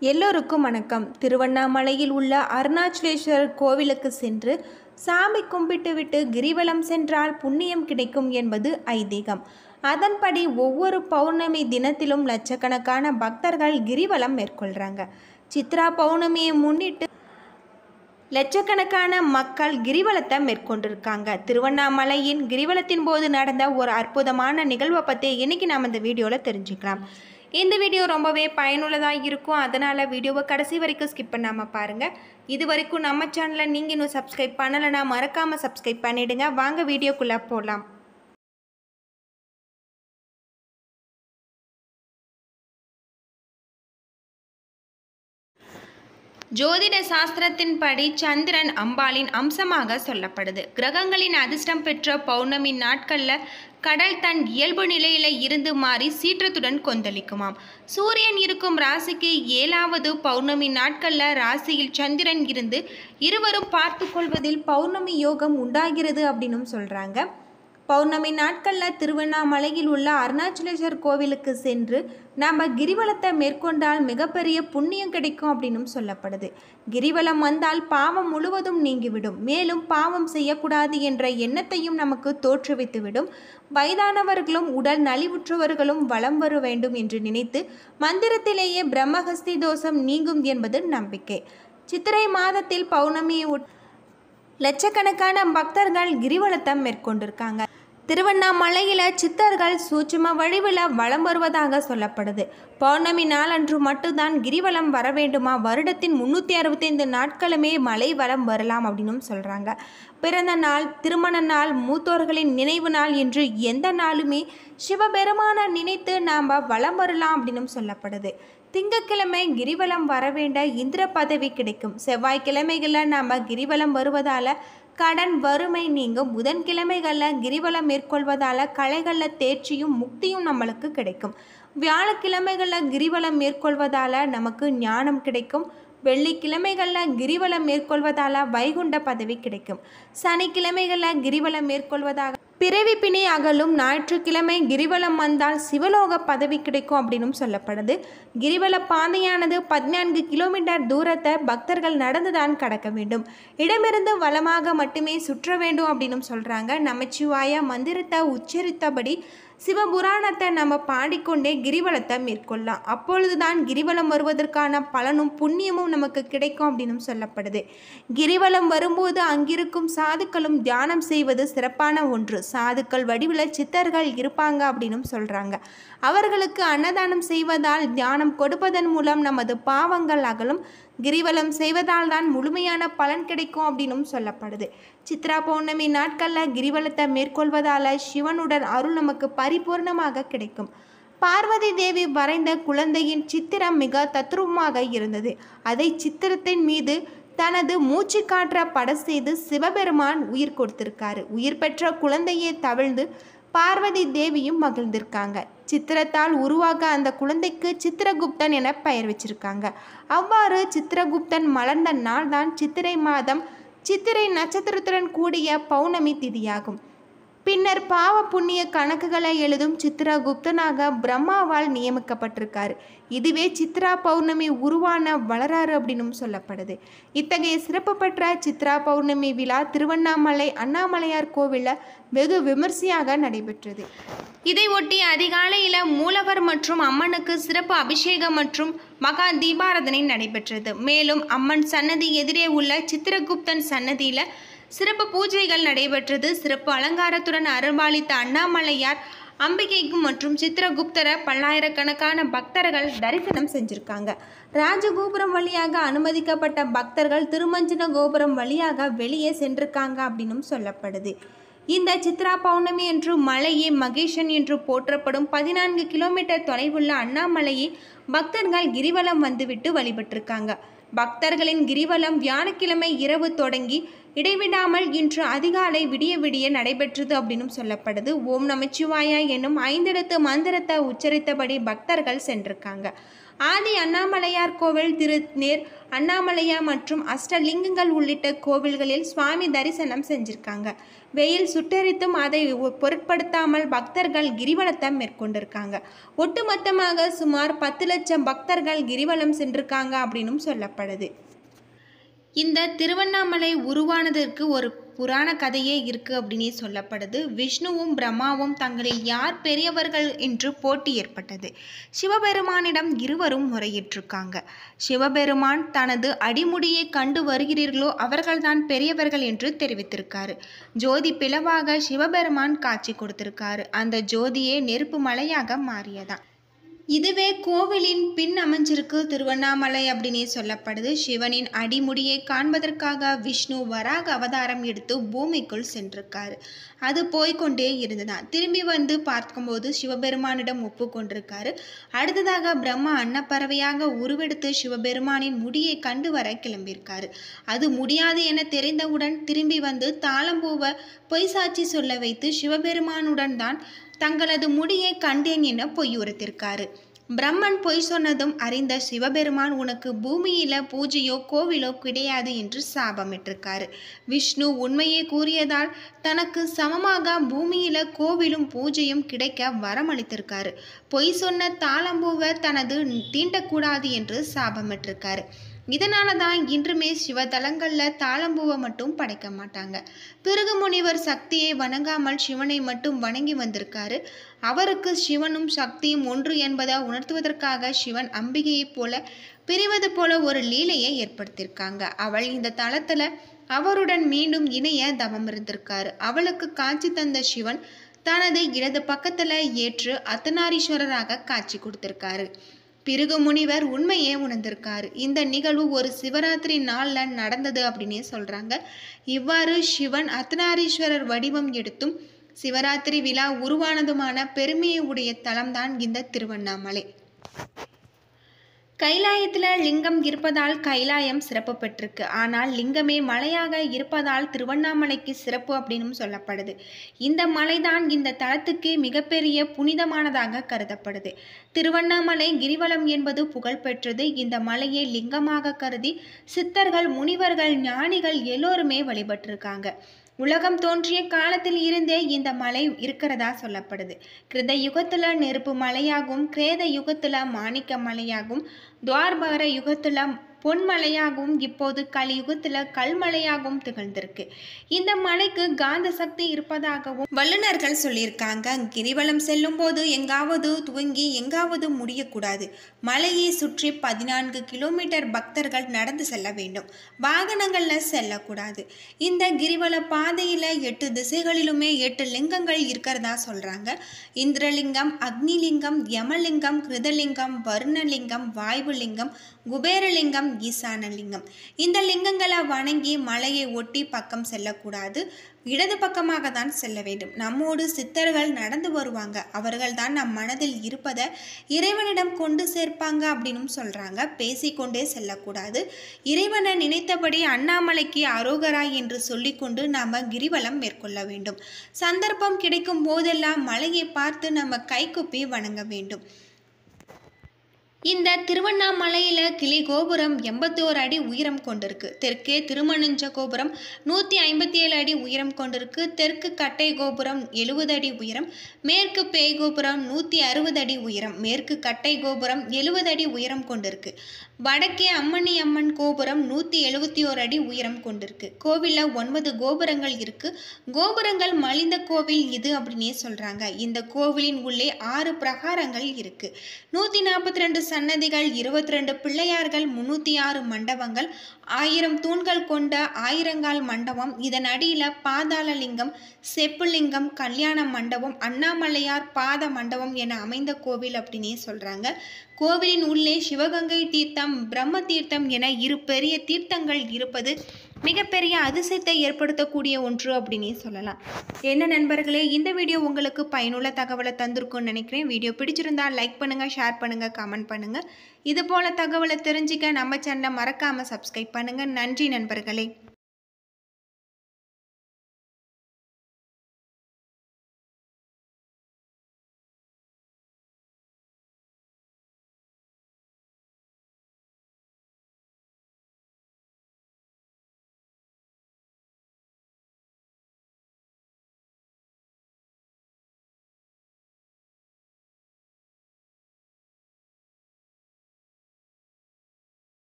எல்லோருக்கும் வணக்கம் திருவண்ணாமலையில் உள்ள அருணாச்சலேஸ்வரர் கோவிலுக்கு சென்று சாமி கும்பிட்டுவிட்டு கிரிவலம் சென்றால் புண்ணியம் கிடைக்கும் என்பது ஐதீகம் அதன்படி ஒவ்வொரு பௌர்ணமி தினத்திலும் லட்சக்கணக்கான பக்தர்கள் கிரிவலம் மேற்கொள்கிறாங்க சித்ரா பௌர்ணமியை முன்னிட்டு லட்சக்கணக்கான மக்கள் கிரிவலத்தை மேற்கொண்டிருக்காங்க திருவண்ணாமலையின் கிரிவலத்தின் போது நடந்த ஒரு அற்புதமான நிகழ்வை பற்றி இன்னைக்கு நாம் இந்த வீடியோவில் தெரிஞ்சுக்கலாம் இந்த வீடியோ ரொம்பவே பயனுள்ளதாக இருக்கும் அதனால் வீடியோவை கடைசி வரைக்கும் ஸ்கிப் பண்ணாமல் பாருங்கள் இது வரைக்கும் நம்ம சேனலை நீங்கள் இன்னும் சப்ஸ்கிரைப் பண்ணலைன்னா மறக்காமல் சப்ஸ்கிரைப் பண்ணிவிடுங்க வாங்க வீடியோக்குள்ளே போகலாம் ஜோதிட சாஸ்திரத்தின்படி சந்திரன் அம்பாளின் அம்சமாக சொல்லப்படுது கிரகங்களின் அதிர்ஷ்டம் பெற்ற பௌர்ணமி நாட்களில் கடல் தன் இயல்பு நிலையில இருந்து மாறி சீற்றத்துடன் கொந்தளிக்குமாம் சூரியன் இருக்கும் ராசிக்கு ஏழாவது பௌர்ணமி நாட்களில் ராசியில் சந்திரன் இருந்து இருவரும் பார்த்து கொள்வதில் பௌர்ணமி யோகம் உண்டாகிறது அப்படின்னும் சொல்கிறாங்க பௌர்ணமி நாட்களில் திருவண்ணாமலையில் உள்ள அருணாச்சலேஸ்வர் கோவிலுக்கு சென்று நாம் கிரிவலத்தை மேற்கொண்டால் மிகப்பெரிய புண்ணியம் கிடைக்கும் அப்படின்னும் சொல்லப்படுது கிரிவலம் வந்தால் பாவம் முழுவதும் நீங்கிவிடும் மேலும் பாவம் செய்யக்கூடாது என்ற எண்ணத்தையும் நமக்கு தோற்றுவித்துவிடும் வயதானவர்களும் உடல் நலிவுற்றவர்களும் வலம் வர வேண்டும் என்று நினைத்து மந்திரத்திலேயே பிரம்மஹஸ்தி தோஷம் நீங்கும் என்பது நம்பிக்கை சித்திரை மாதத்தில் பௌர்ணமியை உட் லட்சக்கணக்கான பக்தர்கள் கிரிவலத்தை மேற்கொண்டிருக்காங்க திருவண்ணாமலையில் சித்தர்கள் சூட்சும வடிவில் வலம் வருவதாக சொல்லப்படுது பௌர்ணமி நாளன்று மட்டும்தான் கிரிவலம் வர வேண்டுமா வருடத்தின் முந்நூற்றி அறுபத்தைந்து நாட்களுமே மலை வலம் வரலாம் அப்படின்னும் சொல்கிறாங்க பிறந்த நாள் திருமண நாள் மூத்தோர்களின் நினைவு நாள் என்று எந்த நாளுமே சிவபெருமான நினைத்து நாம் வலம் வரலாம் அப்படின்னும் சொல்லப்படுது திங்கக்கிழமை கிரிவலம் வர வேண்ட இந்திர பதவி கிடைக்கும் செவ்வாய்க்கிழமைகளில் நாம் கிரிவலம் வருவதால் கடன் வறுமை நீங்கும் புதன்கிழமைகளில் கிரிவலம் மேற்கொள்வதால் கலைகளில் தேர்ச்சியும் முக்தியும் நம்மளுக்கு கிடைக்கும் வியாழக்கிழமைகளில் கிரிவலம் மேற்கொள்வதால் நமக்கு ஞானம் கிடைக்கும் வெள்ளிக்கிழமைகளில் கிரிவலம் மேற்கொள்வதால் வைகுண்ட பதவி கிடைக்கும் சனிக்கிழமைகளில் கிரிவலம் மேற்கொள்வதாக பிறவி பிணி அகலும் ஞாயிற்றுக்கிழமை கிரிவலம் வந்தால் சிவலோக பதவி கிடைக்கும் அப்படின்னும் சொல்லப்படுது கிரிவல பாதையானது பதினான்கு கிலோமீட்டர் தூரத்தை பக்தர்கள் நடந்துதான் கடக்க வேண்டும் இடமிருந்து வளமாக மட்டுமே சுற்ற வேண்டும் அப்படின்னும் சொல்கிறாங்க நமச்சிவாய மந்திரத்தை உச்சரித்தபடி சிவபுராணத்தை நம்ம பாடிக்கொண்டே கிரிவலத்தை மேற்கொள்ளலாம் அப்பொழுதுதான் கிரிவலம் வருவதற்கான பலனும் புண்ணியமும் நமக்கு கிடைக்கும் அப்படின்னும் சொல்லப்படுது கிரிவலம் வரும்போது அங்கிருக்கும் சாதுக்களும் தியானம் செய்வது சிறப்பான ஒன்று சாதுக்கள் வடிவில் சித்தர்கள் இருப்பாங்க அப்படின்னும் சொல்கிறாங்க அவர்களுக்கு அன்னதானம் செய்வதால் தியானம் கொடுப்பதன் மூலம் நமது பாவங்கள் அகலும் கிரிவலம் செய்வதால் தான் முழுமையான பலன் கிடைக்கும் அப்படின்னும் சொல்லப்படுது சித்ரா பௌர்ணமி நாட்களில் கிரிவலத்தை மேற்கொள்வதால் சிவனுடன் அருள் நமக்கு பரிபூர்ணமாக கிடைக்கும் பார்வதி தேவி வரைந்த குழந்தையின் சித்திரம் மிக தத்ரூபமாக இருந்தது அதை சித்திரத்தின் மீது தனது மூச்சு காற்ற பட செய்து சிவபெருமான் உயிர் கொடுத்திருக்காரு உயிர் பெற்ற குழந்தையை தவிழ்ந்து பார்வதி தேவியும் மகிழ்ந்திருக்காங்க சித்திரத்தால் உருவாக அந்த குழந்தைக்கு சித்திரகுப்தன் என பெயர் வச்சிருக்காங்க அவ்வாறு சித்திரகுப்தன் மலர்ந்த நாள்தான் சித்திரை மாதம் சித்திரை நட்சத்திரத்துடன் கூடிய பௌர்ணமி திதியாகும் பின்னர் பாவ புண்ணிய கணக்குகளை எழுதும் சித்ரகுப்தனாக பிரம்மாவால் நியமிக்கப்பட்டிருக்காரு இதுவே சித்ரா பௌர்ணமி உருவான வளராறு அப்படின்னும் சொல்லப்படுது இத்தகைய சிறப்பு பெற்ற சித்ரா பௌர்ணமி விழா திருவண்ணாமலை அண்ணாமலையார் கோவிலில் வெகு விமர்சையாக நடைபெற்றது இதை ஒட்டி அதிகாலையில் மூலவர் மற்றும் அம்மனுக்கு சிறப்பு அபிஷேகம் மற்றும் மகா தீபாராதனை நடைபெற்றது மேலும் அம்மன் சன்னதி எதிரே உள்ள சித்திரகுப்தன் சன்னதியில் சிறப்பு பூஜைகள் நடைபெற்றது சிறப்பு அலங்காரத்துடன் அருள்பாலித்த அண்ணாமலையார் அம்பிகைக்கு மற்றும் சித்திரகுப்தரை பல்லாயிரக்கணக்கான பக்தர்கள் தரிசனம் செஞ்சிருக்காங்க ராஜகோபுரம் வழியாக அனுமதிக்கப்பட்ட பக்தர்கள் திருமஞ்சன கோபுரம் வழியாக வெளியே சென்றிருக்காங்க அப்படின்னும் சொல்லப்படுது இந்த சித்ரா பௌர்ணமி என்று மலையே மகேஷன் என்று போற்றப்படும் பதினான்கு கிலோமீட்டர் தொலைவுள்ள அண்ணாமலையை பக்தர்கள் கிரிவலம் வந்துவிட்டு வழிபட்டிருக்காங்க பக்தர்களின் கிரிவலம் வியாழக்கிழமை இரவு தொடங்கி இடைவிடாமல் இன்று அதிகாலை விடிய விடிய நடைபெற்றது அப்படின்னும் சொல்லப்படுது ஓம் நமச்சிவாயா என்னும் ஐந்தெழுத்து மந்திரத்தை உச்சரித்தபடி பக்தர்கள் சென்றிருக்காங்க ஆதி அண்ணாமலையார் கோவில் திருநேர் அண்ணாமலையா மற்றும் அஷ்டலிங்கங்கள் உள்ளிட்ட கோவில்களில் சுவாமி தரிசனம் செஞ்சிருக்காங்க வெயில் சுட்டரித்தும் அதை ஒ- பொருட்படுத்தாமல் பக்தர்கள் கிரிவலத்தை மேற்கொண்டிருக்காங்க ஒட்டுமொத்தமாக சுமார் பத்து லட்சம் பக்தர்கள் கிரிவலம் சென்றிருக்காங்க அப்படின்னும் சொல்லப்படுது இந்த திருவண்ணாமலை உருவானதற்கு ஒரு புராண கதையே இருக்கு அப்படின்னே சொல்லப்படுது விஷ்ணுவும் பிரம்மாவும் தங்களில் யார் பெரியவர்கள் என்று போட்டி ஏற்பட்டது சிவபெருமானிடம் இருவரும் முறையிட்டிருக்காங்க சிவபெருமான் தனது அடிமுடியை கண்டு வருகிறீர்களோ அவர்கள்தான் பெரியவர்கள் என்று தெரிவித்திருக்காரு ஜோதி பிளவாக சிவபெருமான் காட்சி கொடுத்திருக்காரு அந்த ஜோதியே நெருப்பு மலையாக மாறியதான் இதுவே கோவிலின் பின் அமைஞ்சிருக்கு திருவண்ணாமலை அப்படின்னே சொல்லப்படுது சிவனின் அடிமுடியை காண்பதற்காக விஷ்ணு வராக அவதாரம் எடுத்து பூமிக்குள் சென்றிருக்காரு அது போய்க்கொண்டே இருந்ததான் திரும்பி வந்து பார்க்கும்போது சிவபெருமானிடம் ஒப்புக்கொண்டிருக்காரு அடுத்ததாக பிரம்மா அன்னப்பறவையாக உருவெடுத்து சிவபெருமானின் முடியை கண்டு வர கிளம்பியிருக்காரு அது முடியாது என தெரிந்தவுடன் திரும்பி வந்து தாளம்பூவை பொய் சாட்சி சொல்ல வைத்து சிவபெருமானுடன் தான் தங்களது முடியை கண்டேன் என பொய்யுரைத்திருக்காரு பிரம்மன் பொய் சொன்னதும் அறிந்த சிவபெருமான் உனக்கு பூமியில பூஜையோ கோவிலோ கிடையாது என்று சாபமிட்டிருக்காரு விஷ்ணு உண்மையை கூறியதால் தனக்கு சமமாக பூமியில கோவிலும் பூஜையும் கிடைக்க வரமளித்திருக்காரு பொய் சொன்ன தாளம்பூவை தனது தீண்டக்கூடாது என்று சாபமிட்டிருக்காரு இதனால தான் இன்றுமே சிவதலங்களில் தாளம்பூவை மட்டும் படைக்க மாட்டாங்க பிறகு முனிவர் சக்தியை வணங்காமல் சிவனை மட்டும் வணங்கி வந்திருக்காரு அவருக்கு சிவனும் சக்தியும் ஒன்று என்பதை உணர்த்துவதற்காக சிவன் அம்பிகையைப் போல பிரிவது போல ஒரு லீலையை ஏற்படுத்தியிருக்காங்க அவள் இந்த தளத்துல அவருடன் மீண்டும் இணைய தவம் இருந்திருக்காரு அவளுக்கு காட்சி தந்த சிவன் தனது இடது பக்கத்துல ஏற்று அர்த்தநாரீஸ்வரராக காட்சி கொடுத்திருக்காரு பிருகு முனிவர் உண்மையே உணர்ந்திருக்காரு இந்த நிகழ்வு ஒரு சிவராத்திரி நாளில் நடந்தது அப்படின்னே சொல்றாங்க இவ்வாறு சிவன் அர்த்தநாரீஸ்வரர் வடிவம் எடுத்தும் சிவராத்திரி விழா உருவானதுமான பெருமையை உடைய தலம்தான் இந்த திருவண்ணாமலை கைலாயத்தில் லிங்கம் இருப்பதால் கைலாயம் சிறப்பு பெற்றிருக்கு ஆனால் லிங்கமே மலையாக இருப்பதால் திருவண்ணாமலைக்கு சிறப்பு அப்படின்னு சொல்லப்படுது இந்த மலைதான் இந்த தலத்துக்கு மிகப்பெரிய புனிதமானதாக கருதப்படுது திருவண்ணாமலை கிரிவலம் என்பது புகழ்பெற்றது இந்த மலையை லிங்கமாக கருதி சித்தர்கள் முனிவர்கள் ஞானிகள் எல்லோருமே வழிபட்டிருக்காங்க உலகம் தோன்றிய காலத்தில் இருந்தே இந்த மலை இருக்கிறதா சொல்லப்படுது கிருத யுகத்துல நெருப்பு மலையாகவும் கிரேத யுகத்துல மாணிக்க மலையாகவும் துவார்பார யுகத்துல பொன்மலையாகவும் இப்போது கலியுகத்துல கல்மலையாகவும் திகழ்ந்திருக்கு இந்த மலைக்கு காந்த சக்தி இருப்பதாகவும் வல்லுநர்கள் சொல்லியிருக்காங்க கிரிவலம் செல்லும் போது எங்காவது துவங்கி எங்காவது முடியக்கூடாது மலையை சுற்றி பதினான்கு கிலோமீட்டர் பக்தர்கள் நடந்து செல்ல வேண்டும் வாகனங்கள்ல செல்லக்கூடாது இந்த கிரிவல பாதையில எட்டு திசைகளிலுமே எட்டு லிங்கங்கள் இருக்கிறதா சொல்றாங்க இந்திரலிங்கம் அக்னிலிங்கம் யமலிங்கம் கிருதலிங்கம் வருணலிங்கம் வாயுலிங்கம் குபேரலிங்கம் ஈசானலிங்கம் இந்த லிங்கங்களை வணங்கி மலையை ஒட்டி பக்கம் செல்லக்கூடாது இடது பக்கமாக தான் செல்ல வேண்டும் நம்மோடு சித்தர்கள் நடந்து வருவாங்க அவர்கள் தான் நம் மனதில் இருப்பதை இறைவனிடம் கொண்டு சேர்ப்பாங்க அப்படின்னு சொல்றாங்க பேசிக்கொண்டே செல்லக்கூடாது இறைவனை நினைத்தபடி அண்ணாமலைக்கு அரோகரா என்று சொல்லிக்கொண்டு நாம கிரிவலம் மேற்கொள்ள வேண்டும் சந்தர்ப்பம் கிடைக்கும் போதெல்லாம் மலையை பார்த்து நம்ம கைகுப்பி வணங்க வேண்டும் இந்த திருவண்ணாமலையில கிளி கோபுரம் எண்பத்தோரு அடி உயரம் கொண்டிருக்கு தெற்கே திருமணஞ்ச கோபுரம் நூற்றி ஐம்பத்தி ஏழு அடி உயரம் கொண்டிருக்கு தெற்கு கட்டை கோபுரம் எழுபது அடி உயரம் மேற்கு பேய் கோபுரம் நூற்றி அறுபது அடி உயரம் மேற்கு கட்டை கோபுரம் எழுபது அடி உயரம் கொண்டிருக்கு வடக்கே அம்மணி அம்மன் கோபுரம் நூற்றி எழுபத்தி ஓரு அடி உயரம் கொண்டிருக்கு கோவிலில் ஒன்பது கோபுரங்கள் இருக்கு கோபுரங்கள் மலிந்த கோவில் இது அப்படின்னே சொல்றாங்க இந்த கோவிலின் உள்ளே ஆறு பிரகாரங்கள் இருக்கு நூற்றி நாற்பத்தி ரெண்டு சன்னதிகள் இருபத்தி ரெண்டு பிள்ளையார்கள் முன்னூற்றி ஆறு மண்டபங்கள் ஆயிரம் தூண்கள் கொண்ட ஆயிரங்கால் மண்டபம் இதன் அடியில் பாதாளலிங்கம் செப்புலிங்கம் கல்யாண மண்டபம் அண்ணாமலையார் பாத மண்டபம் என அமைந்த கோவில் அப்படின்னே சொல்கிறாங்க கோவிலின் உள்ளே சிவகங்கை தீர்த்தம் பிரம்ம தீர்த்தம் என இரு பெரிய தீர்த்தங்கள் இருப்பது மிகப்பெரிய அதிசயத்தை ஏற்படுத்தக்கூடிய ஒன்று அப்படின்னே சொல்லலாம் என்ன நண்பர்களே இந்த வீடியோ உங்களுக்கு பயனுள்ள தகவலை தந்திருக்கும்னு நினைக்கிறேன் வீடியோ பிடிச்சிருந்தா லைக் பண்ணுங்கள் ஷேர் பண்ணுங்கள் கமெண்ட் பண்ணுங்கள் இது போல தகவலை தெரிஞ்சுக்க நம்ம சேனலை மறக்காமல் சப்ஸ்கிரைப் பண்ணுங்கள் நன்றி நண்பர்களே